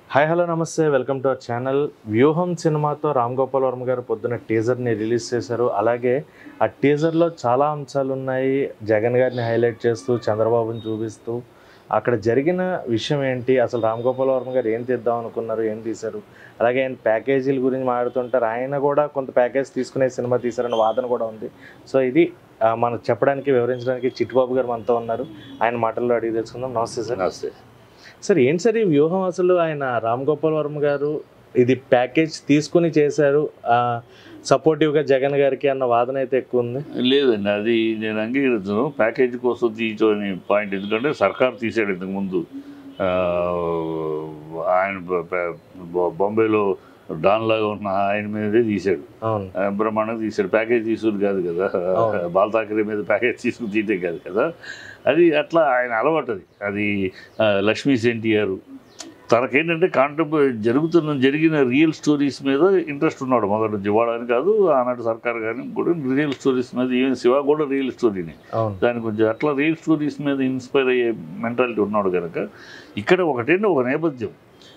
Hi hello నమస్తే welcome to our channel Vyuham సినిమాతో రామ్ గోపాల్ వర్మ గారు పొద్దున టీజర్ని రిలీజ్ చేశారు అలాగే ఆ టీజర్లో చాలా అంశాలు ఉన్నాయి జగన్ గారిని హైలైట్ చేస్తూ చంద్రబాబుని చూపిస్తూ అక్కడ జరిగిన విషయం ఏంటి అసలు రామ్ గోపాల్ వర్మ గారు ఏం తీద్దాం అనుకున్నారు ఏం తీశారు అలాగే ఆయన ప్యాకేజీల గురించి మాట్లాడుతుంటారు ఆయన కూడా కొంత ప్యాకేజ్ తీసుకునే సినిమా తీశారన్న వాదన కూడా ఉంది సో ఇది ఆ, మనకు చెప్పడానికి వివరించడానికి చిట్టుబాబు గారు మనతో ఉన్నారు ఆయన మాటల్లో అడిగి తెలుసుకుందాం నమస్తే సార్ నమస్తే సార్ ఏంటి సార్ ఈ వ్యూహం అసలు ఆయన రామ్ గోపాల్ వర్మ గారు ఇది ప్యాకేజ్ తీసుకుని చేశారు సపోర్టివ్గా జగన్ గారికి అన్న వాదన అయితే ఎక్కువ ఉంది లేదండి అది నేను అంగీకరించను ప్యాకేజ్ కోసం తీయని పాయింట్ ఎందుకంటే సర్కార్ తీసాడు ఇంతకుముందు ఆ, ఆయన బ- బ- బ- బాంబేలో డాన్ లాగా ఉన్న ఆయన మీదే తీశాడు అవును ఆ, బ్రహ్మాండంగా తీశాడు ప్యాకేజ్ తీసుకుని కాదు కదా అవును. బాల్ ఠాకరే మీద ప్యాకేజ్ తీసుకుని తీయటం కాదు కదా అది అట్లా ఆయన అలవాటు అది అది ఆ, లక్ష్మీ ఎన్టీఆర్ తనకేంటంటే కాంటెంప్ జరుగుతున్న జరిగిన రియల్ స్టోరీస్ మీద ఇంట్రెస్ట్ ఉన్నాడు మొదటి నుంచి వాడని కాదు ఆనాటి సర్కార్ కానీ కూడా రియల్ స్టోరీస్ మీద ఈవెన్ శివ కూడా రియల్ స్టోరీనే అవును దాని కొంచెం అట్లా రియల్ స్టోరీస్ మీద ఇన్స్పైర్ అయ్యే మెంటాలిటీ ఉన్నాడు కనుక ఇక్కడ ఒకటేంటి ఒక నేపథ్యం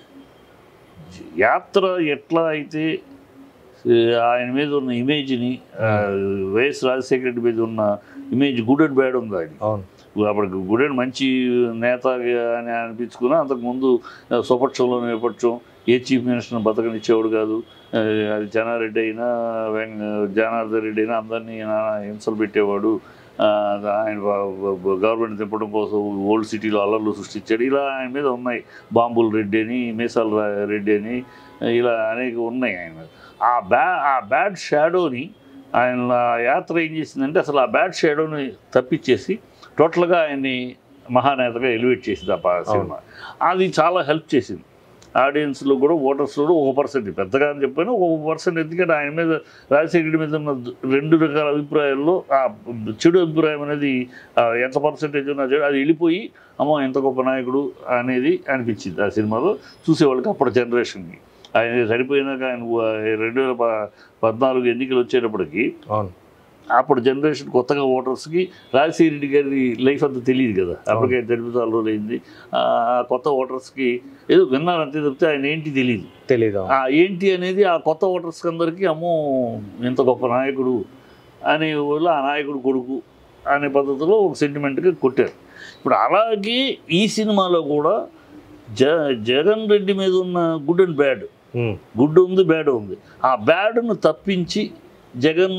యాత్ర ఎట్లా అయితే ఆ, ఆయన మీద ఉన్న ఇమేజ్ని వైఎస్ రాజశేఖర రెడ్డి మీద ఉన్న ఇమేజ్ గుడ్ అండ్ బ్యాడ్ ఉంది ఆయన అవును అప్పుడు గుడ్ అండ్ మంచి నేత అని అనిపించుకున్నా అంతకుముందు స్వపక్షంలో నేపథ్యం ఏ చీఫ్ మినిస్టర్ని బతకనిచ్చేవాడు కాదు ఆ, అది జనారెడ్డి అయినా వెంగ జనార్దన్ రెడ్డి అయినా అందరినీ నానా హింసలు పెట్టేవాడు ఆ, ఆయన గవర్నమెంట్ తిప్పడం కోసం ఓల్డ్ సిటీలో అల్లర్లు సృష్టించాడు ఇలా ఆయన మీద ఉన్నాయి బాంబుల్ రెడ్డి అని మీసాల రా- రెడ్డి అని ఇలా అనేక ఉన్నాయి ఆయన మీద. ఆ బ్యా ఆ బ్యాడ్ షాడోని ఆయన యాత్ర ఏం చేసిందంటే అసలు ఆ బ్యాడ్ షాడోని తప్పించేసి టోటల్గా ఆయన్ని మహానేతగా ఎలివేట్ చేసింది ఆ పా- సినిమా అది చాలా హెల్ప్ చేసింది ఆడియన్స్లో కూడా ఓటర్స్లో కూడా ఒక పర్సెంట్ పెద్దగా అని చెప్పాను ఒక పర్సెంట్ ఎందుకంటే ఆయన మీద రాజశేఖర రెడ్డి మీద ఉన్న రెండు రకాల అభిప్రాయాల్లో ఆ చెడు అభిప్రాయం అనేది ఆ, ఎంత పర్సెంటేజ్ ఉన్నా చెడు అది వెళ్ళిపోయి అమ్మో ఎంత గొప్ప నాయకుడు అనేది అనిపించింది ఆ సినిమాలో చూసేవాళ్ళకి అప్పటి జనరేషన్కి ఆయన సరిపోయినాక ఆయన రెండు వేల ప- పద్నాలుగు ఎన్నికలు వచ్చేటప్పటికి అవును అప్పుడు జనరేషన్ కొత్తగా ఓటర్స్కి రాజశేఖర రెడ్డి గారి లైఫ్ అంతా తెలియదు కదా అప్పటికే చనిపోతే చాలా రోజులు అయింది ఆ కొత్త ఓటర్స్కి ఏదో విన్నారు అంతే తప్పితే ఆయన ఏంటి తెలియదు తెలీదు ఆ ఏంటి అనేది ఆ కొత్త ఓటర్స్కి అందరికీ అమ్మో ఎంత గొప్ప నాయకుడు అనే వాళ్ళు ఆ నాయకుడు కొడుకు అనే పద్ధతిలో ఒక సెంటిమెంట్గా కొట్టారు ఇప్పుడు అలాగే ఈ సినిమాలో కూడా జ జగన్ రెడ్డి మీద ఉన్న good and bad um, good ఉంది బ్యాడ్ ఉంది ఆ బ్యాడ్ను తప్పించి జగన్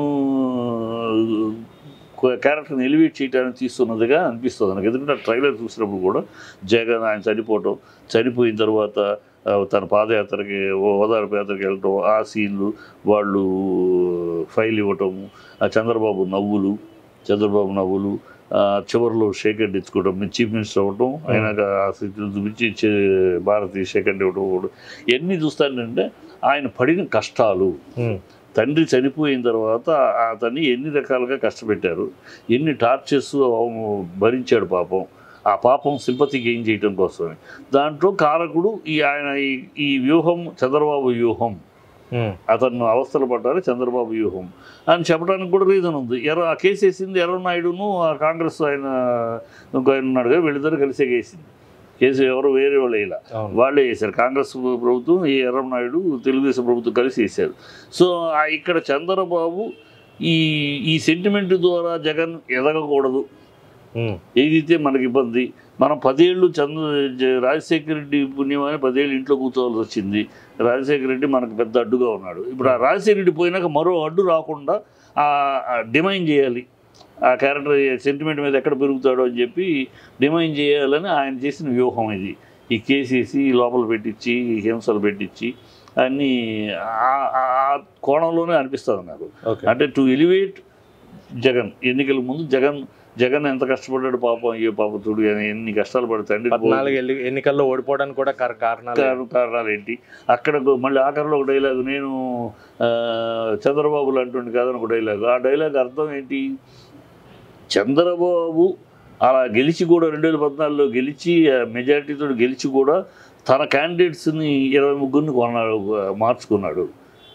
క్యారెక్టర్ని ఎలివేట్ చేయడానికి తీస్తున్నదిగా అనిపిస్తుంది నాకు ఎందుకంటే ట్రైలర్ చూసినప్పుడు కూడా జగన్ ఆయన చనిపోవటం చనిపోయిన తర్వాత ఆ, తన పాదయాత్రకి ఓ- ఓదార్పు యాత్రకి వెళ్ళటం ఆ సీన్లు వాళ్ళు ఫైల్ ఇవ్వటము ఆ చంద్రబాబు నవ్వులు చంద్రబాబు నవ్వులు ఆ, చివరిలో షేక్ హ్యాండ్ ఇచ్చుకోవడం మీరు చీఫ్ మినిస్టర్ అవ్వటం ఆయనకు ఆ స్థితిలో చూపించి చే- భారతీయ షేక్ హ్యాండ్ ఇవ్వడం కూడా ఇవన్నీ చూస్తానంటే ఆయన పడిన కష్టాలు ఉమ్, తండ్రి చనిపోయిన తర్వాత అతన్ని ఎన్ని రకాలుగా కష్టపెట్టారు ఎన్ని టార్చర్స్ భరించాడు పాపం ఆ పాపం సింపతి గెయిన్ చేయడం కోసమే దాంట్లో కారకుడు ఈ ఆయన ఈ- ఈ వ్యూహం చంద్రబాబు వ్యూహం ఉమ్, అతను అవస్థలు పడ్డారు చంద్రబాబు వ్యూహం అని చెప్పడానికి కూడా రీజన్ ఉంది ఎర్ర ఆ కేసు వేసింది ఎర్రనాయుడును ఆ కాంగ్రెస్ ఆయన ఇంకో ఆయన ఉన్నాడు కదా వీళ్ళిద్దరు కలిసే వేసింది కేసు ఎవరు వేరే వాళ్ళు వేయలే అవును వాళ్ళే చేశారు కాంగ్రెస్ ప్రభుత్వం ఈ ఎర్రనాయుడు తెలుగుదేశం ప్రభుత్వం కలిసి చేశారు సో ఆ ఇక్కడ చంద్రబాబు ఈ ఈ సెంటిమెంట్ ద్వారా జగన్ ఎదగకూడదు ఉమ్, ఏదైతే మనకి ఇబ్బంది మనం పదేళ్ళు చంద్ర జ- రాజశేఖర రెడ్డి పుణ్యమని పదేళ్ళు ఇంట్లో కూర్చోవాల్సి వచ్చింది రాజశేఖర రెడ్డి మనకు పెద్ద అడ్డుగా ఉన్నాడు ఇప్పుడు ఆ రాజశేఖర రెడ్డి పోయినాక మరో అడ్డు రాకుండా డిమైన్ చేయాలి ఆ క్యారెక్టర్ సెంటిమెంట్ మీద ఎక్కడ పెరుగుతాడో అని చెప్పి డిమైన్ చేయాలని ఆయన చేసిన వ్యూహం ఇది ఈ కేసేసి లోపల పెట్టించి హింసలు పెట్టించి అన్నీ ఆ- ఆ ఆ కోణంలోనే అనిపిస్తుంది నాకు ఓకే అంటే టు ఎలివేట్ జగన్ ఎన్నికల ముందు జగన్ జగన్ ఎంత కష్టపడ్డాడు పాపం అయ్యో పాపం చూడు ఆయన ఎన్ని కష్టాలు పడతాయండి పద్నాలుగు ఎల్లి- ఎన్నికల్లో ఓడిపోవడానికి కూడా కార- కారణాలు కారణాలు ఏంటి అక్కడ ఒక- మళ్ళీ ఆఖరిలో ఒక డైలాగ్ నేను ఆ, చంద్రబాబు అంటుండే కాదని ఒక డైలాగ్ ఆ డైలాగ్ అర్థం ఏంటి చంద్రబాబు అలా గెలిచి కూడా రెండు వేల పద్నాలుగులో గెలిచి మెజారిటీతో గెలిచి కూడా తన క్యాండిడేట్స్ని ఇరవై ముగ్గురిని కొన్నాడు మార్చుకున్నాడు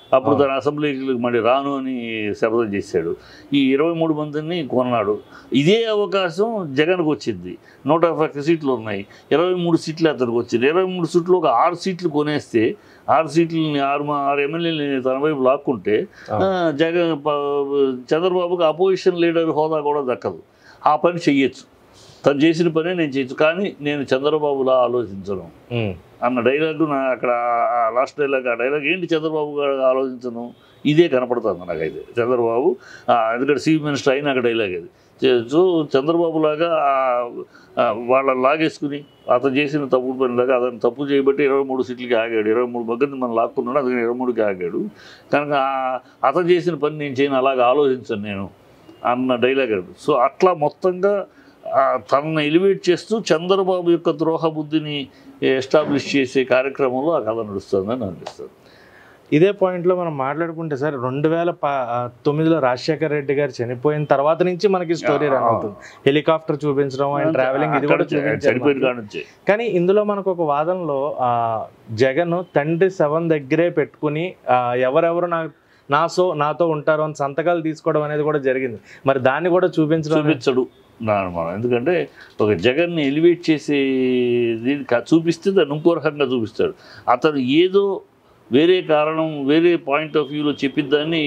అప్పుడు అవును. తన అసెంబ్లీకి మళ్ళీ రాను అని శపథం చేశాడు ఈ ఇరవై మూడు మందిని కొన్నాడు ఇదే అవకాశం జగన్కు వచ్చింది నూట ఒక్క సీట్లు ఉన్నాయి ఇరవై మూడు సీట్లు అతనికి వచ్చింది ఇరవై మూడు సీట్లు ఒక ఆరు సీట్లు కొనేస్తే ఆరు సీట్లని ఆరు మా- ఆరు ఎమ్మెల్యేలని తన వైపు లాక్కుంటే అవును. ఆ, జగన్ ప- చంద్రబాబుకి అపోజిషన్ లీడర్ హోదా కూడా దక్కదు ఆ పని చెయ్యొచ్చు తను చేసిన పనే నేను చేయొచ్చు కానీ నేను చంద్రబాబులా ఆలోచించను ఉమ్, అన్న డైలాగ్ నా అక్కడ లాస్ట్ డైలాగ్ ఆ డైలాగ్ ఏంటి చంద్రబాబు గారు ఆలోచించను ఇదే కనపడుతుంది నాకైతే చంద్రబాబు ఆ, ఎందుకంటే చీఫ్ మినిస్టర్ అయిన అక్కడ డైలాగ్ ఇది చే- సో చంద్రబాబు లాగా వాళ్ళ లాగేసుకుని అతను చేసిన తప్పుడు పనిలాగా అతను తప్పు చేయబట్టి ఇరవై మూడు సీట్లకి ఆగాడు ఇరవై మూడు మగ్గని మనం లాక్కున్నాడు అందుకని ఇరవై మూడుకి ఆగాడు కనుక ఆ- అతను చేసిన పని నేను చేయను అలాగా ఆలోచించను నేను అన్న డైలాగ్ అది సో అట్లా మొత్తంగా ఆ, తనను ఎలివేట్ చేస్తూ చంద్రబాబు యొక్క ద్రోహ బుద్ధిని ఎస్టాబ్లిష్ చేసే కార్యక్రమంలో ఆ కథ నడుస్తుందని అనిపిస్తుంది ఇదే పాయింట్లో మనం మాట్లాడుకుంటే సార్ రెండు వేల ప- ఆ, తొమ్మిదిలో రాజశేఖర్ రెడ్డి గారు చనిపోయిన తర్వాత నుంచి మనకి స్టోరీ రన్ అవుతుంది హెలికాప్టర్ చూపించడం ఆయన ట్రావెలింగ్ ఇది కూడా అక్కడ చనిపోయిన చూపించారు కాడ నుంచే కానీ ఇందులో మనకు ఒక వాదనలో ఆ, జగన్ తండ్రి శవం దగ్గరే పెట్టుకుని ఆ, ఎవరెవరు నా నా సో నాతో ఉంటారు అని సంతకాలు తీసుకోవడం అనేది కూడా జరిగింది మరి దాన్ని కూడా చూపించడం అనేది- చూపించడు నా అనుమానం ఎందుకంటే ఒక జగన్ని ఎలివేట్ చేసే దీన్ని కా- చూపిస్తే దాన్ని ఇంకో రకంగా చూపిస్తాడు అతను ఏదో వేరే కారణం వేరే పాయింట్ ఆఫ్ వ్యూలో చెప్పిద్దాన్ని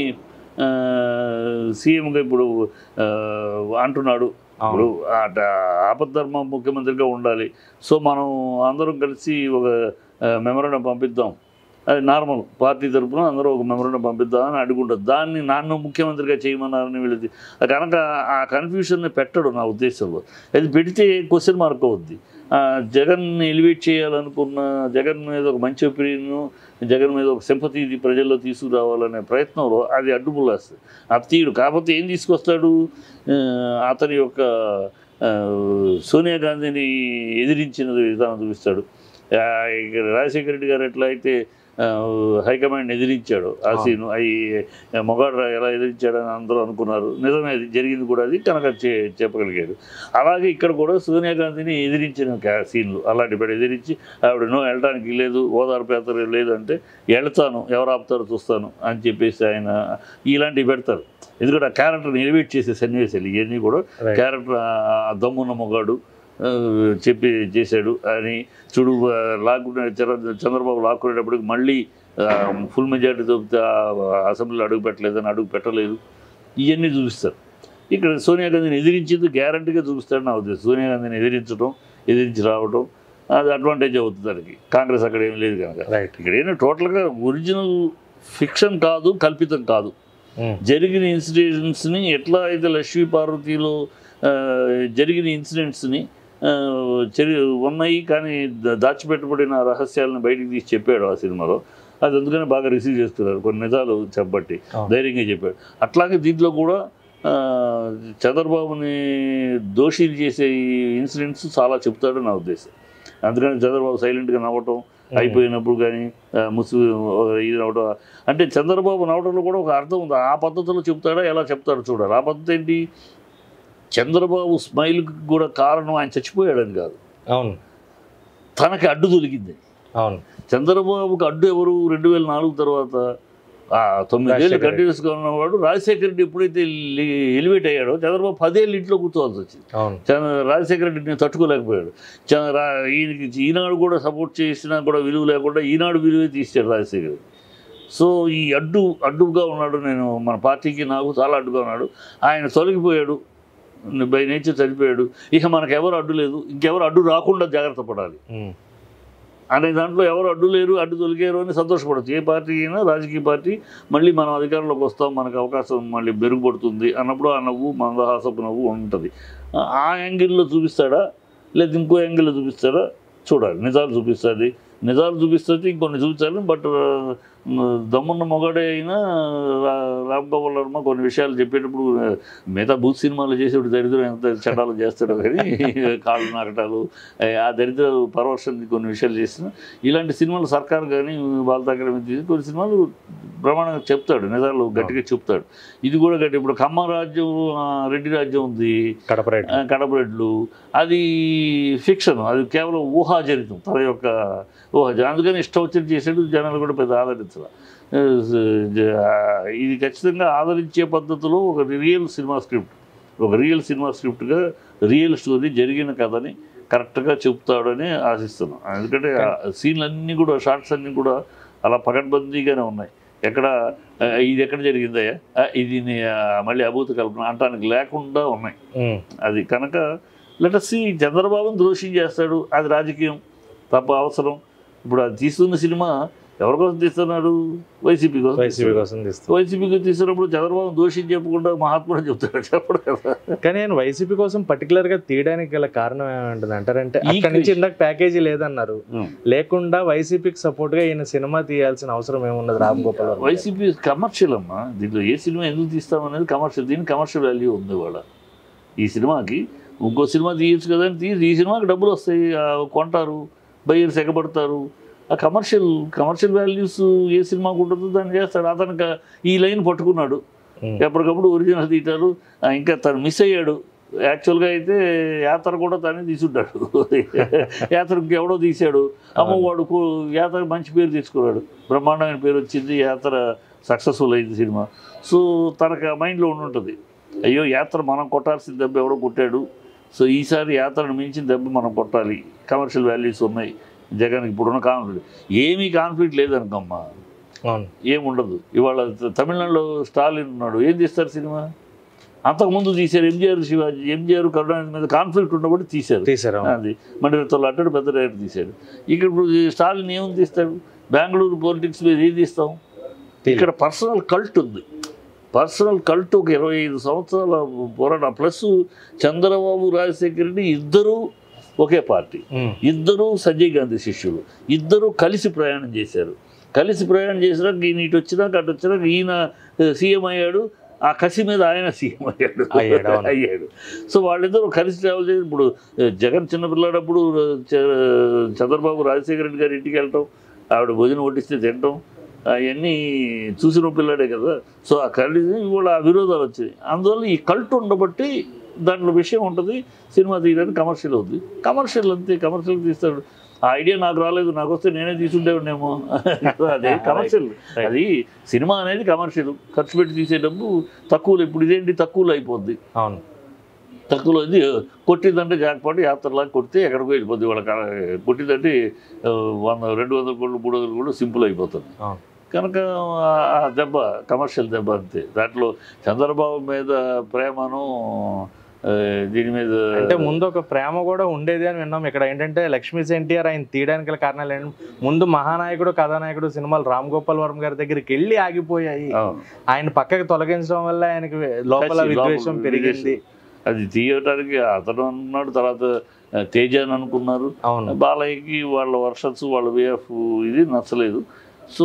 సీఎంగా ఇప్పుడు ఆ, అంటున్నాడు ఇప్పుడు అవును. అట ఆపద్ధర్మ ముఖ్యమంత్రిగా ఉండాలి సో మనం అందరం కలిసి ఒక మెమరాండం పంపిద్దాం అది నార్మల్ పార్టీ తరపున అందరూ ఒక మెమరాండం పంపిద్దాం అని అడుగుంటారు దాన్ని నాన్న ముఖ్యమంత్రిగా చేయమన్నారని వీళ్ళది కనుక ఆ కన్ఫ్యూషన్ని పెట్టడు నా ఉద్దేశంలో అది పెడితే క్వశ్చన్ మార్క్ అవుద్ది ఆ, జగన్ ఎలివేట్ చేయాలనుకున్న జగన్ మీద ఒక మంచి ఒపీనియన్ జగన్ మీద ఒక సింపతి ప్రజల్లో తీసుకురావాలనే ప్రయత్నంలో అది అడ్డుపుల్లేస్తుంది అది తీయడు కాకపోతే ఏం తీసుకొస్తాడు ఆ, అతని యొక్క ఆ, సోనియా గాంధీని ఎదిరించిన విధానం చూపిస్తాడు ఆ, ఇక్కడ రాజశేఖర రెడ్డి గారు ఎట్లా అయితే ఆ, హైకమాండ్ ఎదిరించాడు ఆ అవును. సీను అవి మొగాడు ఎలా ఎదిరించాడని అందరూ అనుకున్నారు నిజమే అది జరిగింది కూడా అది కనుక చే- చెప్పగలిగాడు అలాగే ఇక్కడ కూడా సోనియా గాంధీని ఎదిరించిన కా- సీన్లు అలాంటి ఇప్పుడు ఎదిరించి ఆవిడ నో వెళ్ళడానికి లేదు ఓదార్పు యాత్ర లేదు అంటే వెళ్తాను ఎవరు ఆపుతారో చూస్తాను అని చెప్పేసి ఆయన ఇలాంటివి పెడతారు ఎందుకంటే ఆ క్యారెక్టర్ని ఎలివేట్ చేసే సన్నివేశాలు ఇవన్నీ కూడా Right. క్యారెక్టర్ ఆ దమ్మున్న మొగాడు ఆ, చెప్పి చేశాడు అని చూడు ఆ, లాక్కునే చంద్ర- చంద్రబాబు లాక్కునేటప్పటికి మళ్ళీ ఫుల్ మెజార్టీ తప్పితే అసెంబ్లీలో అడుగు పెట్టలేదని అడుగు పెట్టలేదు ఇవన్నీ చూపిస్తారు ఇక్కడ సోనియా గాంధీని ఎదిరించింది గ్యారంటీగా చూపిస్తాడు నా ఉద్దేశం సోనియా గాంధీని ఎదిరించడం ఎదిరించి రావడం అది అడ్వాంటేజ్ అవుతుంది దానికి కాంగ్రెస్ అక్కడ ఏం లేదు కనుక రైట్ ఇక్కడ ఏంటంటే టోటల్గా ఒరిజినల్ ఫిక్షన్ కాదు కల్పితం కాదు జరిగిన ఇన్సిడెంట్స్ని ఎట్లా అయితే లక్ష్మీ పార్వతిలో ఆ, జరిగిన ఇన్సిడెంట్స్ని ఆ, చరి ఉన్నాయి కానీ దా- దాచిపెట్టబడిన రహస్యాలను బయటికి తీసి చెప్పాడు ఆ సినిమాలో అది అందుకని బాగా రిసీవ్ చేస్తున్నారు కొన్ని నిజాలు చెప్పబట్టి అవును. ధైర్యంగా చెప్పాడు అట్లాగే దీంట్లో కూడా ఆ, చంద్రబాబుని దోషిని చేసే ఈ ఇన్సిడెంట్స్ చాలా చెప్తాడని నా ఉద్దేశం అందుకని చంద్రబాబు సైలెంట్గా నవ్వటం అయిపోయినప్పుడు కానీ ముసు ఇది నవ్వడం అంటే చంద్రబాబు నవ్వడంలో కూడా ఒక అర్థం ఉంది ఆ పద్ధతిలో చెప్తాడా ఎలా చెప్తాడో చూడాలి ఆ పద్ధతి ఏంటి చంద్రబాబు స్మైల్కి కూడా కారణం ఆయన చచ్చిపోయాడని కాదు అవును తనకి అడ్డు తొలిగింది అవును చంద్రబాబుకి అడ్డు ఎవరు రెండు వేల నాలుగు తర్వాత ఆ తొమ్మిదేళ్ళు రాజశేఖర రెడ్డి. కంటిన్యూస్గా ఉన్నవాడు రాజశేఖర రెడ్డి ఎప్పుడైతే ఎలివేట్ అయ్యాడో చంద్రబాబు పదేళ్ళు ఇంట్లో కూర్చోవాల్సి వచ్చింది అవును చంద్ర రాజశేఖర రెడ్డిని తట్టుకోలేకపోయాడు చ- రా- ఈయనకి ఈనాడు కూడా సపోర్ట్ చేసినా కూడా విలువ లేకుండా ఈనాడు విలువే తీసాడు రాజశేఖర రెడ్డి సో ఈ అడ్డు అడ్డుగా ఉన్నాడు నేను మన పార్టీకి నాకు చాలా అడ్డుగా ఉన్నాడు ఆయన తొలగిపోయాడు బై నేచర్ చనిపోయాడు ఇక మనకు ఎవరు అడ్డు లేదు ఇంకెవరు అడ్డు రాకుండా జాగ్రత్త పడాలి ఉమ్. అనే దాంట్లో ఎవరు అడ్డు లేరు అడ్డు తొలిగారు అని సంతోషపడచ్చు ఏ పార్టీ అయినా రాజకీయ పార్టీ మళ్ళీ మనం అధికారంలోకి వస్తాం మనకు అవకాశం మళ్ళీ మెరుగుపడుతుంది అన్నప్పుడు ఆ నవ్వు మందహాసపు నవ్వు ఉంటుంది ఆ- ఆ యాంగిల్లో చూపిస్తాడా లేదా ఇంకో యాంగిల్లో చూపిస్తాడా చూడాలి నిజాలు చూపిస్తుంది నిజాలు చూపిస్తుంది ఇంకొన్ని చూపించాలి బట్ దమ్మున్న మొగాడే అయినా రా- రామ్ గోపాల్ వర్మ కొన్ని విషయాలు చెప్పేటప్పుడు ఆ, మిగతా భూత్ సినిమాలు చేసేప్పుడు దరిద్రం ఎంత చట్టాలు చేస్తాడో కానీ కాళ్ళు నాకటాలు ఆ, ఆ దరిద్ర పరవర్షం కొన్ని విషయాలు చేసిన ఇలాంటి సినిమాలు సర్కార్ కానీ వాళ్ళ దగ్గర నుంచి తీసి కొన్ని సినిమాలు ప్రమాణంగా చెప్తాడు నిజాలు గట్టిగా చెప్తాడు ఇది కూడా గట్టి ఇప్పుడు ఖమ్మం రాజ్యం ఆ, రెడ్డి రాజ్యం ఉంది కడప రైట్ ఆ, కడప రెడ్లు అది ఫిక్షన్ అది కేవలం ఊహాజనితం తన యొక్క ఓ అందుకని ఇష్టం వచ్చినట్టు చేసాడు జనాలు కూడా పెద్ద ఆదరించాల ఇది ఖచ్చితంగా ఆదరించే పద్ధతిలో ఒక రియల్ సినిమా స్క్రిప్ట్ ఒక రియల్ సినిమా స్క్రిప్ట్గా రియల్ స్టోరీ జరిగిన కథని కరెక్ట్గా చెప్తాడని ఆశిస్తున్నాం ఎందుకంటే ఆ సీన్లు అన్నీ కూడా షార్ట్స్ అన్నీ కూడా అలా పకడ్బందీగానే ఉన్నాయి ఎక్కడ ఆ, ఇది ఎక్కడ జరిగిందయ్యా ఆ, ఇది నీ, ఆ, మళ్ళీ అభూత కల్పన అంటానికి లేకుండా ఉన్నాయి ఉమ్, అది కనుక లెటసి చంద్రబాబుని దోషం చేస్తాడు అది రాజకీయం తప్ప అవసరం ఇప్పుడు అది తీస్తున్న సినిమా ఎవరి కోసం తీస్తున్నాడు వైసీపీ కోసం వైసీపీ కోసం తీస్తాం వైసీపీకి తీస్తున్నప్పుడు చంద్రబాబు దోషం చెప్పకుండా మహాత్ముడు చెప్తాడు చెప్పడు కదా కానీ నేను వైసీపీ కోసం పర్టికులర్ గా తీయడానికి గల కారణం ఏమంటుంది అంటారంటే ఈ అక్కడి నుంచి క్రిష్- ఇందాక ప్యాకేజీ లేదన్నారు లేకుండా వైసీపీకి సపోర్ట్ గా ఈయన సినిమా తీయాల్సిన అవసరం ఏమున్నది రామ్ గోపాల్ వర్మ గారు? వైసీపీ కమర్షియల్ అమ్మా దీంట్లో ఏ సినిమా ఎందుకు తీస్తామనేది కమర్షియల్ దీనికి కమర్షియల్ వాల్యూ ఉంది వాళ్ళ ఈ సినిమాకి ఇంకో సినిమా తీయచ్చు కదా అని తీసి ఈ సినిమాకి డబ్బులు వస్తాయి ఆ, కొంటారు బయ్యర్స్ ఎగబడతారు ఆ కమర్షియల్ కమర్షియల్ వాల్యూస్ ఏ సినిమాకు ఉంటుందో దాన్ని చేస్తాడు అతనికి ఈ లైన్ పట్టుకున్నాడు ఉమ్, ఎప్పటికప్పుడు ఒరిజినల్ తీయటాలు ఆ, ఇంకా తను మిస్ అయ్యాడు యాక్చువల్గా అయితే యాత్ర కూడా తనే తీసుంటాడు యాత్రకి ఎవడో తీశాడు అమ్మ వాడు కూ- యాత్ర మంచి పేరు తెచ్చుకున్నాడు బ్రహ్మాండమైన పేరు వచ్చింది యాత్ర సక్సెస్ఫుల్ అయింది సినిమా సో తనకు ఆ మైండ్లో ఉండి ఉంటుంది అయ్యో యాత్ర మనం కొట్టాల్సిన దెబ్బ ఎవడో కొట్టాడు సో ఈసారి యాత్రను మించిన దెబ్బ మనం కొట్టాలి కమర్షియల్ వాల్యూస్ ఉన్నాయి జగన్కి ఇప్పుడున్న కాన్ఫ్లిక్ట్ ఏమీ కాన్ఫ్లిక్ట్ లేదనుకమ్మా అవును ఏముండదు ఇవాళ త- తమిళనాడులో స్టాలిన్ ఉన్నాడు ఏం తీస్తారు సినిమా అంతకుముందు తీశారు ఎంజిఆర్ శివాజీ ఎంజిఆర్ కరుణానిధి మీద కాన్ఫ్లిక్ట్ ఉన్నప్పుడు తీశారు తీసారు అవును. అది మండలితో అట్టడు పెద్ద డైరెక్టర్ తీశాడు ఇక్కడ ఇప్పుడు ఈ స్టాలిన్ ఏమని తీస్తాడు బెంగళూరు పొలిటిక్స్ మీద ఏం తీస్తాం తీయలేదు. ఇక్కడ పర్సనల్ కల్ట్ ఉంది పర్సనల్ కల్ట్ ఒక ఇరవై ఐదు సంవత్సరాల పోరాటం ప్లస్ చంద్రబాబు రాజశేఖర రెడ్డి ఇద్దరూ ఒకే పార్టీ ఉమ్, ఇద్దరు సంజయ్ గాంధీ శిష్యులు ఇద్దరు కలిసి ప్రయాణం చేశారు కలిసి ప్రయాణం చేసినాక ఈయన ఇటు వచ్చినాక అటు వచ్చినాక ఈయన సీఎం అయ్యాడు ఆ కసి మీద ఆయన సీఎం అయ్యాడు అయ్యాడు, అవును. అయ్యాడు సో వాళ్ళిద్దరూ కలిసి ట్రావెల్ చేసి ఇప్పుడు ఆ, జగన్ చిన్నపిల్లాడప్పుడు చ- చంద్రబాబు రాజశేఖర రెడ్డి గారి ఇంటికి వెళ్ళటం ఆవిడ భోజనం వడ్డిస్తే తినటం అవన్నీ చూసిన పిల్లాడే కదా సో ఆ కలిసి ఇవాళ ఆ విరోధాలు వచ్చాయి అందువల్ల ఈ కల్ట్ ఉండబట్టి దాంట్లో విషయం ఉంటుంది సినిమా తీయడానికి కమర్షియల్ అవుతుంది కమర్షియల్ అంతే కమర్షియల్ తీస్తాడు ఆ ఐడియా నాకు రాలేదు నాకు వస్తే నేనే తీసుండేవాడినేమో అదే కమర్షియల్ Right. అది సినిమా అనేది కమర్షియల్ ఖర్చు పెట్టి తీసే డబ్బు తక్కువలో ఇప్పుడు ఇదేంటి తక్కువలో అయిపోద్ది అవును తక్కువలో ఇది కొట్టిందంటే జాక్పాటు యాత్రలాగా కొడితే ఎక్కడికో వెళ్ళిపోద్ది వాళ్ళ కొట్టిందంటే ఆ, వంద రెండు వందల కోట్లు మూడు వందల కోట్లు సింపుల్ అయిపోతుంది అవును కనుక ఆ- ఆ దెబ్బ కమర్షియల్ దెబ్బ అంతే దాంట్లో చంద్రబాబు మీద ప్రేమను ఆ, దీని మీద అంటే ముందు ఒక ప్రేమ కూడా ఉండేది అని విన్నాం ఇక్కడ ఏంటంటే లక్ష్మీ ఎన్టీఆర్ ఆయన తీయడానికి గల కారణాలు ఏంటంటే ముందు మహానాయకుడు కథానాయకుడు సినిమాలు రామ్ గోపాల్ వర్మ గారి దగ్గరికి వెళ్ళి ఆగిపోయాయి అవును. ఆయన పక్కకి తొలగించడం వల్ల ఆయనకి లోపల కసి, విద్వేషం లోపల పెరిగింది అది తీయటానికి అతను అనుకున్నాడు తర్వాత ఆ, తేజ అని అనుకున్నారు అవును బాలయ్యకి వాళ్ళ వర్షన్స్ వాళ్ళ వే ఆఫ్ ఇది నచ్చలేదు సో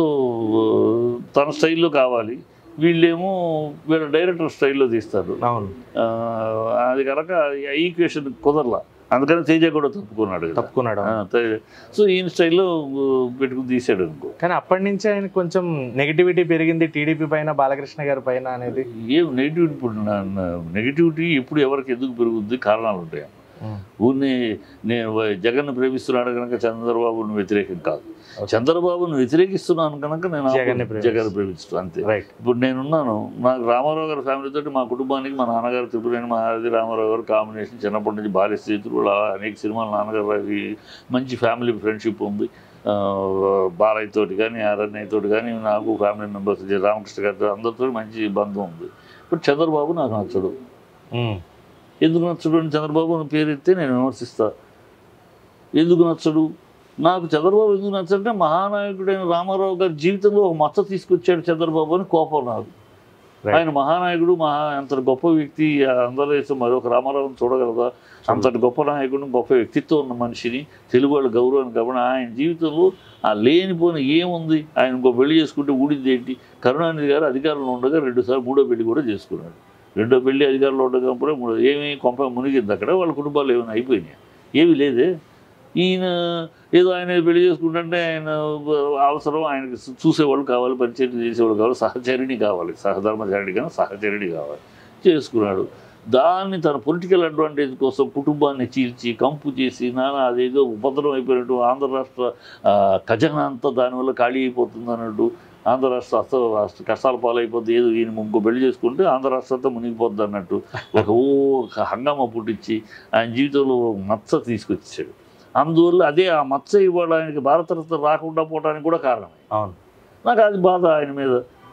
తన స్టైల్లో కావాలి వీళ్ళేమో వీళ్ళ డైరెక్టర్ స్టైల్లో తీస్తారు అవును ఆ, అది కనుక ఈక్వేషన్ కుదరలా అందుకని తేజ కూడా తప్పుకున్నాడు కదా. తప్పుకున్నాడు ఆ, తే- సో ఈయన స్టైల్లో పెట్టుకుని తీసాడు అనుకో కానీ అప్పటి నుంచి ఆయన కొంచెం నెగిటివిటీ పెరిగింది టీడీపీ పైన బాలకృష్ణ గారి పైన అనేది ఏం నెగిటివిటీ ఇప్పుడు నెగిటివిటీ ఎప్పుడు ఎవరికి ఎందుకు పెరుగుద్ది కారణాలు ఉంటాయి ఉమ్, ఊరిని నేను జగన్ ప్రేమిస్తున్నాడు కనుక చంద్రబాబును వ్యతిరేకం కాదు Okay. చంద్రబాబును వ్యతిరేకిస్తున్నాను కనుక నేను జగన్ని ఆపు- ప్రేమిస్తు- జగన్ ప్రేమిస్తున్నాను అంతే రైట్ ఇప్పుడు నేనున్నాను నాకు రామారావు గారి ఫ్యామిలీ తోటి మా కుటుంబానికి మా నాన్నగారు త్రిపురేణి మహారథి రామారావు గారు కాంబినేషన్ చిన్నప్పటి నుంచి భార్య స్నేహితులు అలా అనేక సినిమాలు నాన్నగారు అవి మంచి ఫ్యామిలీ ఫ్రెండ్షిప్ ఉంది ఆ, బాలయ్య తోటి కానీ అరణ్య తోటి కానీ నాకు ఫ్యామిలీ మెంబర్స్ రామకృష్ణ గారితో అందరితో మంచి బంధం ఉంది ఇప్పుడు చంద్రబాబు నాకు నచ్చడు ఉమ్, ఎందుకు నచ్చడు అని చంద్రబాబు అని పేరు ఎత్తే నేను విమర్శిస్తా ఎందుకు నచ్చడు నాకు చంద్రబాబు ఎందుకు నచ్చడంటే మహానాయకుడైన రామారావు గారి జీవితంలో ఒక మచ్చ తీసుకొచ్చాడు చంద్రబాబు అని కోపం నాకు Right. ఆయన మహానాయకుడు మహా అంత గొప్ప వ్యక్తి అందరూ దేశం మరొక రామారావుని చూడగలదా అంతటి గొప్ప నాయకుడు గొప్ప వ్యక్తిత్వం ఉన్న మనిషిని తెలుగు వాళ్ళ గౌరవాన్ని కాబట్టి ఆయన జీవితంలో ఆ లేనిపోయిన ఏముంది ఆయన ఇంకో పెళ్లి చేసుకుంటే ఊడింది ఏంటి కరుణానిధి గారు అధికారంలో ఉండగా రెండుసార్లు మూడో పెళ్లి కూడా చేసుకున్నాడు రెండో పెళ్లి అధికారంలో ఉండకపోతే మూడో ఏమి కొంప మునిగింది అక్కడ వాళ్ళ కుటుంబాలు ఏమైనా అయిపోయినాయి ఏమీ లేదే ఈయన ఏదో ఆయన పెళ్లి చేసుకుంటుంటే ఆయన అవసరం ఆయనకి చూసేవాళ్ళు కావాలి పరిచయం చేసేవాళ్ళు కావాలి సహచరిణి కావాలి సహధర్మచారిణి కానీ సహచరిణి కావాలి చేసుకున్నాడు దాన్ని తన పొలిటికల్ అడ్వాంటేజ్ కోసం కుటుంబాన్ని చీల్చి కంపు చేసి నానా అదేదో ఉపద్రవం అయిపోయినట్టు ఆంధ్ర రాష్ట్ర ఆ, ఖజానా అంతా దానివల్ల ఖాళీ అయిపోతుంది అన్నట్టు ఆంధ్ర రాష్ట్ర అస్త అస్త- కష్టాల పాలైపోద్ది ఏదో ఈయన ఇంకో పెళ్లి చేసుకుంటే ఆంధ్ర రాష్ట్రం అంతా మునిగిపోద్ది అన్నట్టు ఒక ఓ ఒక హంగామా పుట్టించి ఆయన జీవితంలో ఒక మచ్చ తీసుకొచ్చాడు అందువల్ల అదే ఆ మచ్చ ఇవాళ ఆయనకి భారతరత్న రాకుండా పోవడానికి కూడా కారణం అవును నాకు అది బాధ ఆయన మీద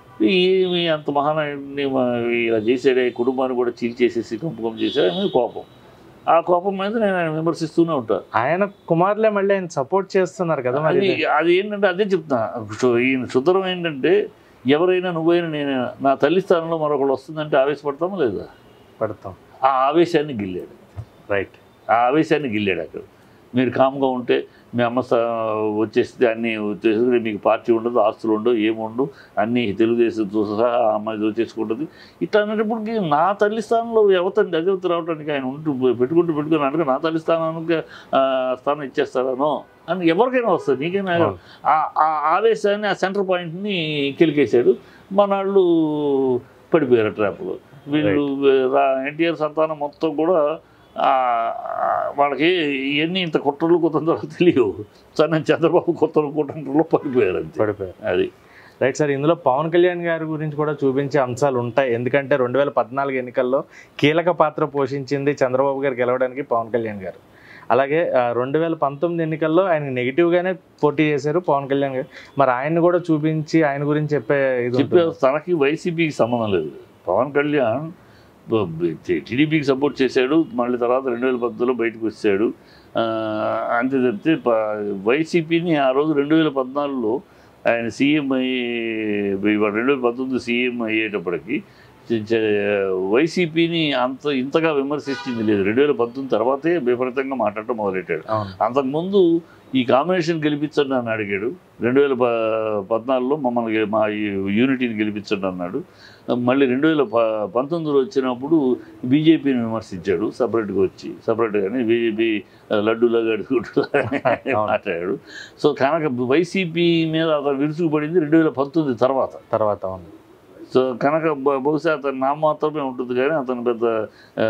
ఏమి అంత మహానాయుడిని మా- ఇలా చేసాడే కుటుంబాన్ని కూడా చీల్చేసేసి కంపకం చేశాడు ఆయన మీద కోపం ఆ కోపం మీద నేను ఆయన విమర్శిస్తూనే ఉంటాను ఆయన కుమారులే మళ్ళీ ఆయన సపోర్ట్ చేస్తున్నారు కదా మరి అది అది ఏంటంటే అదే చెప్తున్నా సో ఈయన సుతరం ఏంటంటే ఎవరైనా నువ్వైనా నేనైనా నా తల్లి స్థానంలో మరొకడు వస్తుందంటే ఆవేశపడతామా లేదా పడతాం ఆ ఆవేశాన్ని గిల్లాడు రైట్ ఆ ఆవేశాన్ని గిల్లాడు అక్కడ మీరు కామ్గా ఉంటే మీ అమ్మ స్థా- వచ్చేస్తే అన్నీ వచ్చేసి మీకు పార్టీ ఉండదు ఆస్తులు ఉండవు ఏముండవు అన్నీ తెలుగుదేశంతో సహా ఆ అమ్మాయి దోచేసుకుంటుంది ఇట్లా అనేటప్పటికి నా తల్లి స్థానంలో ఎవతండి అదేవత రావడానికి ఆయన ఉంటూ పెట్టుకుంటూ పెట్టుకుని అనగా నా తల్లి స్థానానికి ఆ, స్థానం ఇచ్చేస్తారనో అని ఎవరికైనా వస్తుంది నీకైనా అవును. ఆ- ఆ ఆవేశాన్ని ఆ సెంటర్ పాయింట్ని కెలికేశాడు మనాళ్ళు పడిపోయారు ట్రాప్లో వీళ్ళు ఎన్టీఆర్ సంతానం మొత్తం కూడా ఆ, ఆ, వాళ్ళకి ఇవన్నీ ఇంత కుట్రలు కుతంత్రాలు తెలియవు సార్ నేను చంద్రబాబు కుట్రలు కుతంత్రంలో పడిపోయారు అంతే పడిపోయారు అది రైట్ సార్ ఇందులో పవన్ కళ్యాణ్ గారి గురించి కూడా చూపించే అంశాలు ఉంటాయి ఎందుకంటే రెండు వేల పద్నాలుగు ఎన్నికల్లో కీలక పాత్ర పోషించింది చంద్రబాబు గారు గెలవడానికి పవన్ కళ్యాణ్ గారు అలాగే రెండు వేల పంతొమ్మిది ఎన్నికల్లో ఆయన నెగిటివ్గానే పోటీ చేశారు పవన్ కళ్యాణ్ గారు మరి ఆయన్ని కూడా చూపించి ఆయన గురించి చెప్పే ఇది చెప్పే ఉంటుంది. తనకి వైసీపీకి సంబంధం లేదు పవన్ కళ్యాణ్ బ- బ- టీడీపీకి సపోర్ట్ చేశాడు మళ్ళీ తర్వాత రెండు వేల పద్నాలుగులో బయటకు వచ్చాడు ఆ, అంతే తప్పితే ప- వైసీపీని ఆ రోజు రెండు వేల పద్నాలుగులో ఆయన సీఎం అయ్యి ఇవాళ రెండు వేల పంతొమ్మిది సీఎం అయ్యేటప్పటికి చ- చ- వైసీపీని అంత ఇంతగా విమర్శించింది లేదు రెండు వేల పంతొమ్మిది తర్వాతే విపరీతంగా మాట్లాడటం మొదలెట్టాడు అవును అంతకుముందు ఈ కాంబినేషన్ గెలిపించండి అని అడిగాడు రెండు వేల ప పద్నాలుగులో మమ్మల్ని గె- మా ఈ యూనిటీని గెలిపించండి అన్నాడు మళ్ళీ రెండు వేల ప పంతొమ్మిదిలో వచ్చినప్పుడు బీజేపీని విమర్శించాడు సపరేట్గా వచ్చి సపరేట్గానే బీజేపీ లడ్డూలాగా అడుగుతూ మాట్లాడాడు సో కనుక వైసీపీ మీద అతను విరుచుకుపడింది రెండు వేల పంతొమ్మిది తర్వాత తర్వాత అవును సో కనుక బ- బహుశా అతను నా మాత్రమే ఉంటుంది కానీ అతను పెద్ద ఆ,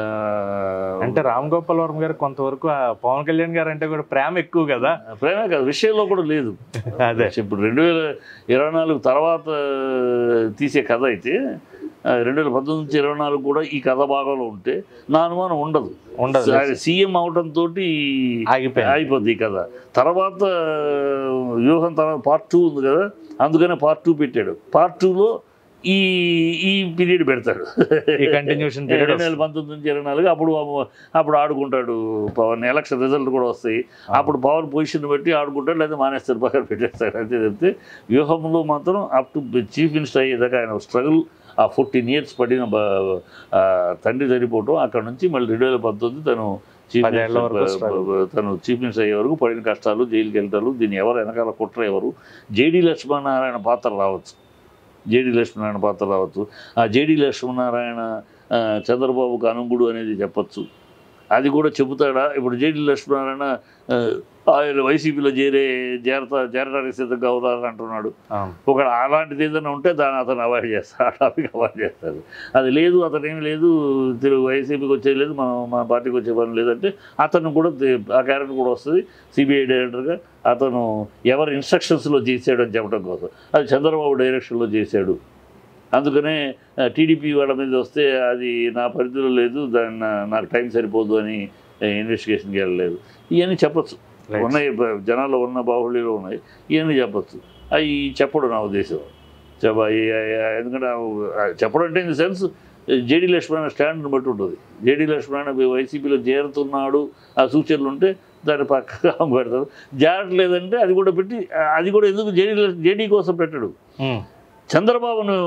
అంటే రామ్ గోపాల్ వర్మ గారు కొంతవరకు ఆ పవన్ కళ్యాణ్ గారు అంటే కూడా ప్రేమ ఎక్కువ కదా ప్రేమే కాదు విషయంలో కూడా లేదు అదే ఇప్పుడు రెండు వేల ఇరవై నాలుగు తర్వాత తీసే కథ అయితే ఆ, రెండు వేల పంతొమ్మిది నుంచి ఇరవై నాలుగు కూడా ఈ కథ భాగంలో ఉంటే నా అనుమానం ఉండదు ఉండదు ఆయన సీఎం అవడం తోటి ఆగిపోయింది అయిపోద్ది ఈ కథ తర్వాత వ్యూహం తర్వాత పార్ట్ టూ ఉంది కదా అందుకనే పార్ట్ టూ పెట్టాడు పార్ట్ టూలో ఈ ఈ పీరియడ్ పెడతాడు ఈ కంటిన్యూషన్ రెండు పీరియడ్ వేల పంతొమ్మిది నుంచి ఇరవై నాలుగు అప్పుడు అప్పుడు ఆడుకుంటాడు పవన్ ఎలక్షన్ రిజల్ట్ కూడా వస్తాయి అప్పుడు పవన్ పొజిషన్ బట్టి ఆడుకుంటాడు లేదా మానేస్తారు పక్కన పెట్టేస్తాడు అంతే చెప్తే వ్యూహంలో మాత్రం అప్ టు చీఫ్ మినిస్టర్ అయ్యేదాకా ఆయన స్ట్రగుల్ ఆ ఫోర్టీన్ ఇయర్స్ పడిన బ- ఆ తండ్రి చనిపోవటం అక్కడ నుంచి మళ్ళీ రెండు వేల పంతొమ్మిది తను చీఫ్ పదేళ్ల వరకు మినిస్టర్ struggle. బ- తను చీఫ్ మినిస్టర్ అయ్యే వరకు పడిన కష్టాలు జైలుకి వెళ్తారు దీన్ని ఎవరు వెనకాల కుట్ర ఎవరు జేడి లక్ష్మణనారాయణ పాత్ర రావచ్చు జేడి లక్ష్మీనారాయణ పాత్ర రావచ్చు ఆ జేడి లక్ష్మీనారాయణ ఆ, చంద్రబాబుకు అనుగుడు అనేది చెప్పచ్చు అది కూడా చెబుతాడా ఇప్పుడు జేడి లక్ష్మీనారాయణ ఆ, ఆయన వైసీపీలో చేరే చేరతా చేరడానికి సిద్ధంగా అవుతారని అంటున్నాడు అవును ఒక అలాంటిది ఏదైనా ఉంటే దాన్ని అతను అవాయిడ్ చేస్తాడు ఆ టాపిక్ అవాయిడ్ చేస్తాడు అది లేదు అతను ఏం లేదు తిరుగు వైసీపీకి వచ్చేది లేదు మనం మన పార్టీకి వచ్చే పని లేదంటే అతను కూడా తే- ఆ క్యారెక్టర్ కూడా వస్తుంది సిబిఐ డైరెక్టర్గా అతను ఎవరి ఇన్స్ట్రక్షన్స్లో చేశాడు అని చెప్పడం కోసం అది చంద్రబాబు డైరెక్షన్లో చేశాడు అందుకనే టీడీపీ వాళ్ళ మీద వస్తే అది నా పరిధిలో లేదు దాన్ని నా- నాకు టైం సరిపోదు అని ఇన్వెస్టిగేషన్కి వెళ్ళలేదు ఇవన్నీ చెప్పచ్చు Right. ఉన్నాయి బ- జనాల్లో ఉన్న బాహుళ్యంలో ఉన్నాయి ఇవన్నీ చెప్పచ్చు అవి చెప్పడు నా ఉద్దేశం చెప్ప ఈ- ఈ- ఎందుకంటే ఆ చెప్పడం అంటే in the sense JD Lakshmana స్టాండ్ని బట్టి ఉంటుంది జేడీ లక్ష్మణ వైసీపీలో చేరుతున్నాడు ఆ సూచనలు ఉంటే దాన్ని పక్కగా పెడతారు జారట్లేదంటే అది కూడా పెట్టి అది కూడా ఎందుకు జేడీ జేడీ కోసం పెట్టడు ఉమ్. చంద్రబాబును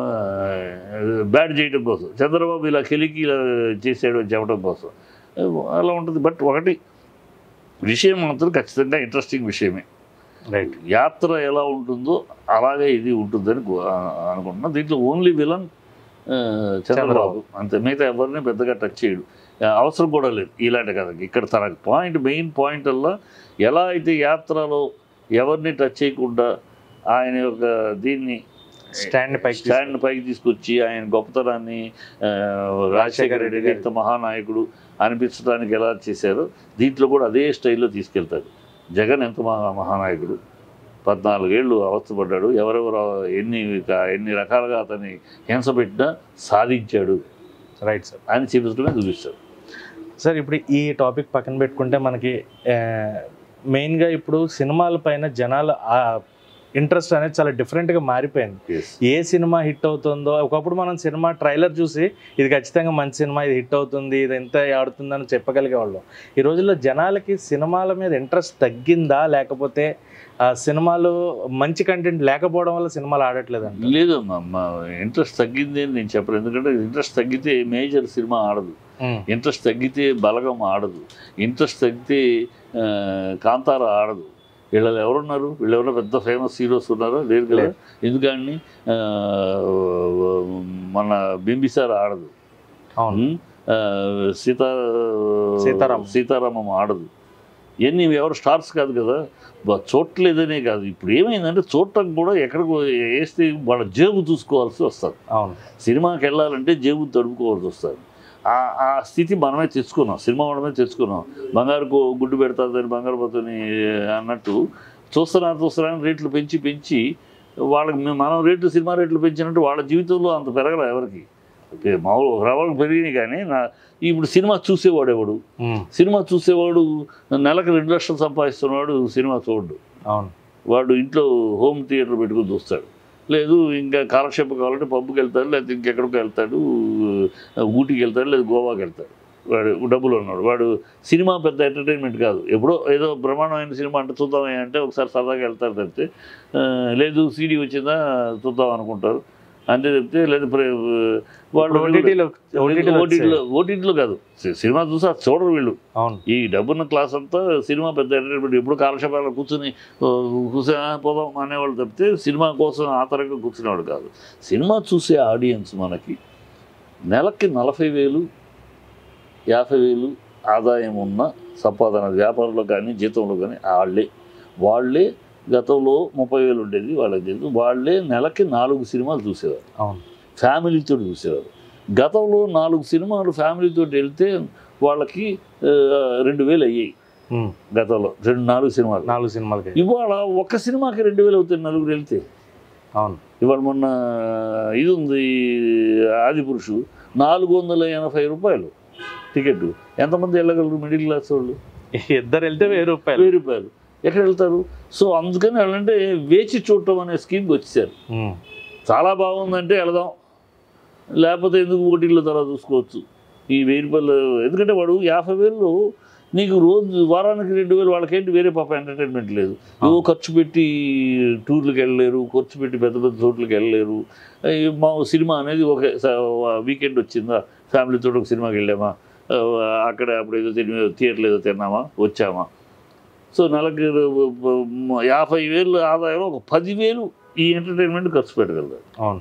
బ్యాడ్ చేయడం కోసం చంద్రబాబు ఇలా కెలికి ఇలా చేసాడు అని చెప్పడం కోసం అలా ఉంటుంది బట్ ఒకటి విషయం మాత్రం ఖచ్చితంగా ఇంట్రెస్టింగ్ విషయమే రైట్ యాత్ర ఎలా ఉంటుందో అలాగే ఇది ఉంటుందని గు- ఆ, అనుకుంటున్నా దీంట్లో ఓన్లీ విలన్ చంద్రబాబు అంతే మిగతా ఎవరిని పెద్దగా టచ్ చేయడు ఆ, అవసరం కూడా లేదు ఇలాంటి కథకి ఇక్కడ తన పాయింట్ మెయిన్ పాయింట్ అల్లా ఎలా అయితే యాత్రలో ఎవరిని టచ్ చేయకుండా ఆయన యొక్క దీన్ని స్టాండ్ పైకి తీసుకు- స్టాండ్ పైకి తీసుకొచ్చి ఆయన గొప్పతనాన్ని ఆ, రాజశేఖర రెడ్డి గారి ఇంత మహానాయకుడు అనిపించడానికి ఎలా చేశారో దీంట్లో కూడా అదే స్టైల్లో తీసుకెళ్తాడు జగన్ ఎంత మహా మహానాయకుడు పద్నాలుగేళ్ళు అవస్థపడ్డాడు ఎవరెవరు ఎన్ని ఎన్ని రకాలుగా అతన్ని హింస పెట్టినా సాధించాడు రైట్ సార్ అని చూపించడమే చూపిస్తాడు సార్ ఇప్పుడు ఈ టాపిక్ పక్కన పెట్టుకుంటే మనకి ఆ, మెయిన్గా ఇప్పుడు సినిమాల పైన జనాల ఇంట్రెస్ట్ అనేది చాలా డిఫరెంట్గా మారిపోయింది Yes. ఏ సినిమా హిట్ అవుతుందో ఒకప్పుడు మనం సినిమా ట్రైలర్ చూసి ఇది ఖచ్చితంగా మంచి సినిమా ఇది హిట్ అవుతుంది ఇది ఎంత ఆడుతుందని చెప్పగలిగేవాళ్ళం ఈ రోజుల్లో జనాలకి సినిమాల మీద ఇంట్రెస్ట్ తగ్గిందా లేకపోతే ఆ సినిమాలు మంచి కంటెంట్ లేకపోవడం వల్ల సినిమాలు ఆడట్లేదండి లేదమ్మా మా ఇంట్రెస్ట్ తగ్గింది అని నేను చెప్పను ఎందుకంటే ఇంట్రెస్ట్ తగ్గితే మేజర్ సినిమా ఆడదు ఇంట్రెస్ట్ తగ్గితే బలగం ఆడదు ఇంట్రెస్ట్ తగ్గితే ఆ, కాంతార ఆడదు వీళ్ళలో ఎవరున్నారు వీళ్ళు ఎవరో పెద్ద ఫేమస్ హీరోస్ ఉన్నారో లేరు కదా లేరు. ఎందుకని ఆ, మన బింబిసార్ ఆడదు అవును ఉమ్, ఆ, సీతా సీతారామం. సీతారామం ఆడదు ఇవన్నీ ఎవరు స్టార్స్ కాదు కదా బ- చూడలేదనే కాదు ఇప్పుడు ఏమైందంటే చూడటం కూడా ఎక్కడికి వేస్తే వాళ్ళ జేబు చూసుకోవాల్సి వస్తుంది అవును సినిమాకి వెళ్ళాలంటే జేబు తడుపుకోవాల్సి వస్తుంది ఆ ఆ స్థితి మనమే తెచ్చుకున్నాం సినిమా మనమే తెచ్చుకున్నాం బంగారు గు- గుడ్డు పెడతాదని బంగారు పోతుంది అన్నట్టు చూస్తున్నా చూస్తున్నా అని రేట్లు పెంచి పెంచి వాళ్ళకి మేము- మనం రేట్లు సినిమా రేట్లు పెంచినట్టు వాళ్ళ జీవితంలో అంత పెరగలే ఎవరికి పె- మామూలు ఒక రవ్వలకు పెరిగినాయి కానీ నా ఇప్పుడు సినిమా చూసేవాడు ఎవడు ఉమ్, సినిమా చూసేవాడు నెలకు రెండు లక్షలు సంపాదిస్తున్నవాడు సినిమా చూడడు అవును వాడు ఇంట్లో హోమ్ థియేటర్ పెట్టుకుని చూస్తాడు లేదు ఇంకా కాలక్షేపం కావాలంటే పబ్కి వెళ్తాడు లేకపోతే ఇంకెక్కడికి వెళ్తాడు ఊటీకి వెళ్తాడు లేదా గోవాకి వెళ్తాడు వాడు డబ్బులు ఉన్నాడు వాడు సినిమా పెద్ద ఎంటర్టైన్మెంట్ కాదు ఎప్పుడో ఏదో బ్రహ్మాండమైన సినిమా అంటే చూద్దాం అంటే ఒకసారి సరదాగా వెళ్తారు తప్పితే ఆ, లేదు సీడీ వచ్చిందా చూద్దాం అనుకుంటారు అంతే చెప్తే లేదు ప్రే- వాళ్ళు ఓటీటీలో ఓటీటీలో ఓటీటీలో ఓటీటీలో కాదు సి- సినిమా చూసి అది చూడరు వీళ్ళు అవును ఈ డబ్బున్న క్లాస్ అంతా సినిమా పెద్ద ఎంటర్టైన్మెంట్ ఎప్పుడు కాలక్షేపాలు కూర్చుని ఓ, కూర్చొని "ఆ, పోదాం అనేవాళ్ళు తప్పితే సినిమా కోసం ఆతరంగా కూర్చునేవాడు కాదు సినిమా చూసే ఆడియన్స్ మనకి నెలకి నలభై వేలు యాభై వేలు ఆదాయం ఉన్న సంపాదన వ్యాపారంలో కానీ జీతంలో కానీ వాళ్ళే వాళ్ళే గతంలో ముప్పై వేలు ఉండేది వాళ్ళకి తెలుసు వాళ్ళే నెలకి నాలుగు సినిమాలు చూసేవారు అవును ఫ్యామిలీతో చూసేవారు గతంలో నాలుగు సినిమాలు ఫ్యామిలీతో వెళ్తే వాళ్ళకి ఆ, రెండు వేలు అయ్యాయి ఉమ్, గతంలో రెండు నాలుగు సినిమాలు నాలుగు సినిమాలకి ఇవాళ ఒక్క సినిమాకి రెండు వేలు అవుతాయి నలుగురు వెళ్తే అవును ఇవాళ మొన్న ఇది ఉంది ఆదిపురుషు నాలుగు వందల ఎనభై రూపాయలు టికెట్ ఎంతమంది వెళ్ళగలరు మిడిల్ క్లాస్ వాళ్ళు ఇద్దరు వెళ్తే వెయ్యి రూపాయలు వెయ్యి రూపాయలు ఎక్కడ వెళ్తారు సో అందుకని వాళ్ళంటే వేచి చూడటం అనే స్కీమ్కి వచ్చేసారు ఉమ్, చాలా బాగుందంటే వెళదాం లేకపోతే ఎందుకు ఓటీల్లో తర్వాత చూసుకోవచ్చు ఈ వెయ్యి రూపాయలు ఎందుకంటే వాడు యాభై వేలు నీకు రోజు వారానికి రెండు వేలు వాళ్ళకేంటి వేరే పాప ఎంటర్టైన్మెంట్ లేదు ఏవో ఖర్చు పెట్టి టూర్లకు వెళ్ళలేరు ఖర్చు పెట్టి పెద్ద పెద్ద చోట్లకి వెళ్ళలేరు ఈ మా సినిమా అనేది ఒక వీకెండ్ వచ్చిందా ఫ్యామిలీతో ఒక సినిమాకి వెళ్ళామా ఆ, అక్కడ అప్పుడు ఏదో తిని థియేటర్లో ఏదో తిన్నామా వచ్చామా సో నెలకి యాభై వేలు ఆదాయంలో ఒక పదివేలు ఈ ఎంటర్టైన్మెంట్ ఖర్చు పెట్టగలరు అవును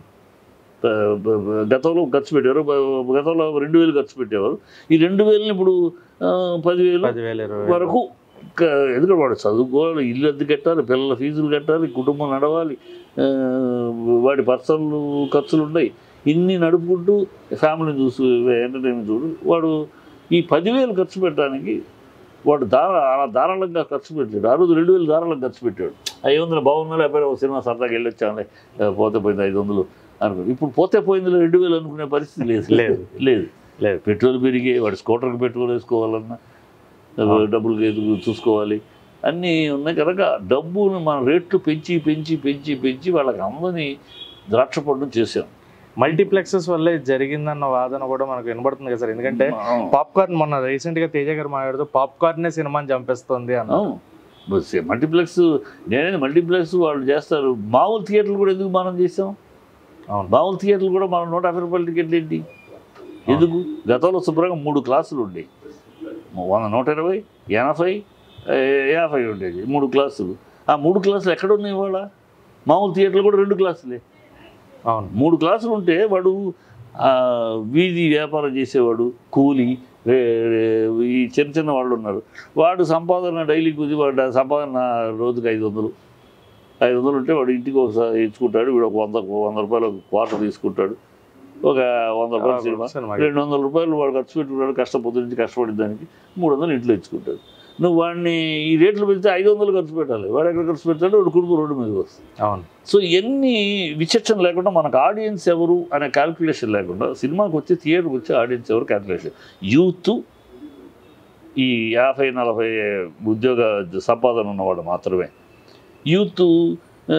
ప- ప- ప- గతంలో ఖర్చు పెట్టారు ప- గతంలో రెండు వేలు ఖర్చు పెట్టేవారు ఈ రెండు వేలని ఇప్పుడు ఆ, పదివేలు పదివేలు ఇరవై వేలు. వరకు క- ఎందుకంటే వాడు చదువుకోవాలి ఇల్లు అద్దె కట్టాలి పిల్లల ఫీజులు కట్టాలి కుటుంబం నడవాలి ఆ, వాడి పర్సనల్ ఖర్చులు ఉన్నాయి ఇన్ని నడుపుకుంటూ ఫ్యామిలీని చూసి ఎంటర్టైన్మెంట్ చూడు వాడు ఈ పదివేలు ఖర్చు పెట్టడానికి వాడు దార అలా ధారాళంగా ఖర్చు పెట్టాడు ఆ రోజు రెండు వేలు ధారాళంగా ఖర్చు పెట్టాడు ఐదు వందలు బాగున్నా లేకపోతే ఒక సినిమా సరదాగా వెళ్ళొచ్చానులే ఆ, పోతే పోయింది ఐదు వందలు అనుకో ఇప్పుడు పోతే పోయిందిలో రెండు వేలు అనుకునే పరిస్థితి లేదు లేదు. లేదు లేదు పెట్రోల్ పెరిగి వాడు స్కూటర్కి పెట్రోల్ వేసుకోవాలన్నా డబ్బులు ఎదుగు చూసుకోవాలి అన్నీ ఉన్నాయి కనుక డబ్బును మన రేట్లు పెంచి పెంచి పెంచి పెంచి వాళ్ళకి అందరినీ ద్రాక్ష పడడం చేసాం మల్టీప్లెక్సెస్ వల్లే జరిగిందన్న వాదన కూడా మనకు వినబడుతుంది కదా సార్ ఎందుకంటే పాప్కార్న్ మొన్న రీసెంట్ గా తేజ గారు మాట్లాడుతూ పాప్కార్నే సినిమాని చంపేస్తుంది అన్న అవును బస్ మల్టీప్లెక్స్ నేనే మల్టీప్లెక్స్ వాళ్ళు చేస్తారు మామూలు థియేటర్లు కూడా ఎందుకు మనం చేసాం అవును మామూలు థియేటర్లు కూడా మనం నూట యాభై రూపాయల టికెట్లు ఏంటి ఎందుకు గతంలో శుభ్రంగా మూడు క్లాసులు ఉండేవి వంద నూట ఇరవై ఎనభై ఏ, యాభై ఉండేది మూడు క్లాసులు ఆ మూడు క్లాసులు ఎక్కడ ఉన్నాయి ఇవాళ మామూలు థియేటర్లు కూడా రెండు క్లాసులే అవును మూడు క్లాసులు ఉంటే వాడు ఆ, వీధి వ్యాపారం చేసేవాడు కూలి రే- రే- ఈ చిన్న చిన్న వాళ్ళు ఉన్నారు వాడు సంపాదన డైలీ కుది వాడు సంపాదన రోజుకి ఐదు వందలు ఐదు వందలు ఉంటే వాడు ఇంటికి ఒకసారి ఇచ్చుకుంటాడు వీడు ఒక వంద వంద రూపాయలు క్వార్టర్ తీసుకుంటాడు ఒక వంద రూపాయలు సినిమా సినిమాకి. రెండు వందల రూపాయలు వాడు ఖర్చు పెట్టుకుంటాడు కష్టపొద్దు నుంచి కష్టపడిన దానికి మూడు వందలు ఇంట్లో ఇచ్చుకుంటాడు నువ్వు వాడిని ఈ రేట్లు పెడితే ఐదు వందలు ఖర్చు పెట్టాలి వాడు ఎక్కడ ఖర్చు పెట్టాడు వాడు కుటుంబం రోడ్డు మీద వస్తుంది అవును సో ఎన్ని విచక్షణ లేకుండా మనకు ఆడియన్స్ ఎవరు అనే క్యాల్కులేషన్ లేకుండా సినిమాకి వచ్చి థియేటర్కి వచ్చి ఆడియన్స్ ఎవరు క్యాల్కులేషన్ యూత్ ఈ యాభై నలభై ఉద్యోగ సంపాదన ఉన్నవాడు మాత్రమే యూత్ ఆ,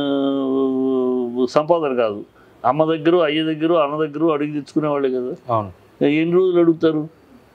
సంపాదన కాదు అమ్మ దగ్గర అయ్య దగ్గర అన్న దగ్గర అడిగి తెచ్చుకునేవాళ్ళే కదా అవును ఎన్ని రోజులు అడుగుతారు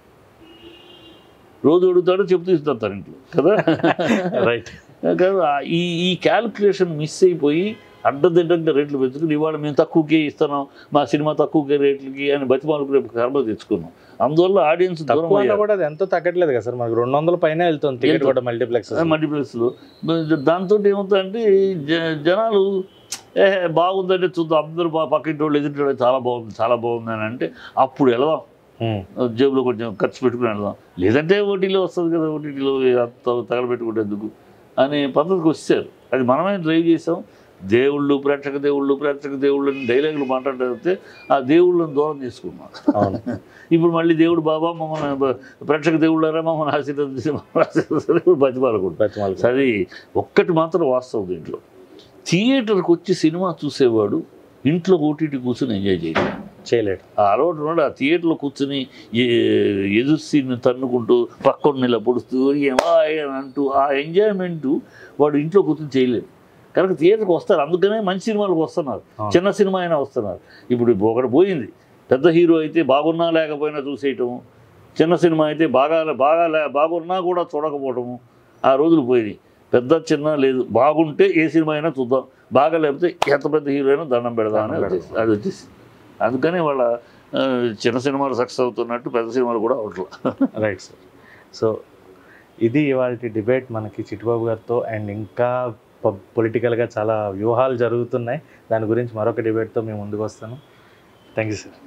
రోజు అడుగుతాడు చెప్తూ ఇస్తారు ఇంట్లో కదా రైట్ కాదు ఆ- ఈ ఈ క్యాల్కులేషన్ మిస్ అయిపోయి అడ్డదిడ్డంగా రేట్లు పెంచుకుని ఇవాళ మేము తక్కువకే ఇస్తున్నాం మా సినిమా తక్కువకే రేట్లకి అని బతిమాలకు రేపు కర్మ తెచ్చుకున్నాం అందువల్ల ఆడియన్స్ దూరం తక్కువ అన్నా అయ్యారు కూడా అది ఎంతో తగ్గట్లేదు కదా సార్ మనకు రెండు వందల పైన వెళ్తుంది టికెట్ వెళ్తుంది. కూడా మల్టీప్లెక్స్ మల్టీప్లెక్స్లో దాంతో ఏమవుతుందంటే జ- జనాలు ఏ బాగుందంటే చూద్దాం అందరూ బా పక్కింటి వాళ్ళు ఎదుటి వాళ్ళు చాలా బాగుంది చాలా బాగుంది అని అంటే అప్పుడు వెళదాం జేబులో కొంచెం ఖర్చు పెట్టుకుని వెళ్దాం లేదంటే ఓటీలో వస్తుంది కదా ఓటీటీలో తగలబెట్టుకుంటేందుకు అనే పద్ధతికి వచ్చారు అది మనమే డ్రైవ్ చేసాం దేవుళ్ళు ప్రేక్షక దేవుళ్ళు ప్రేక్షక దేవుళ్ళు అని డైలాగులు మాట్లాడితే ఆ దేవుళ్ళని దూరం చేసుకున్నాం అవును ఇప్పుడు మళ్ళీ దేవుడు బాబా మమ్మల్ని బ- ప్రేక్షక దేవుళ్ళారా మమ్మల్ని ఆశీర్వదించి మమ్మల్ని ఆశీర్వదించారు ఇప్పుడు బతిమాలకూడదు బతిమాలకు. అది ఒక్కటి మాత్రం వాస్తవం దీంట్లో థియేటర్కి వచ్చి సినిమా చూసేవాడు ఇంట్లో ఓటీటీ కూర్చొని ఎంజాయ్ చేయలేదు చేయలేడు ఆ అలవాటు ఉన్నాడు ఆ థియేటర్లో కూర్చుని ఏ- ఎదురు సీన్ తన్నుకుంటూ పక్కన నిల పొడుస్తూ ఏమా అని అంటూ ఆ ఎంజాయ్మెంట్ వాడు ఇంట్లో కూర్చొని చేయలేడు కనుక థియేటర్కి వస్తారు అందుకనే మంచి సినిమాలకు వస్తున్నారు అవును. చిన్న సినిమా అయినా వస్తున్నారు ఇప్పుడు ఒకటి పోయింది పెద్ద హీరో అయితే బాగున్నా లేకపోయినా చూసేయటం చిన్న సినిమా అయితే బాగా బాగా లే- బాగున్నా కూడా చూడకపోవటము ఆ రోజులు పోయినాయి పెద్ద చిన్న లేదు బాగుంటే ఏ సినిమా అయినా చూద్దాం బాగా లేకపోతే ఎంత పెద్ద హీరో అయినా దండం పెడదాం అని దండం పెడదాం. వచ్చేసి అది వచ్చేసి అందుకనే వాళ్ళ ఆ, చిన్న సినిమాలు సక్సెస్ అవుతున్నట్టు పెద్ద సినిమాలు కూడా అవట్లా రైట్ సార్ సో ఇది ఇవాళ డిబేట్ మనకి చిట్టుబాబు గారితో అండ్ ఇంకా పొలిటికల్గా చాలా వ్యూహాలు జరుగుతున్నాయి దాని గురించి మరొక డిబేట్తో మేము ముందుకు వస్తాను థ్యాంక్ యూ సార్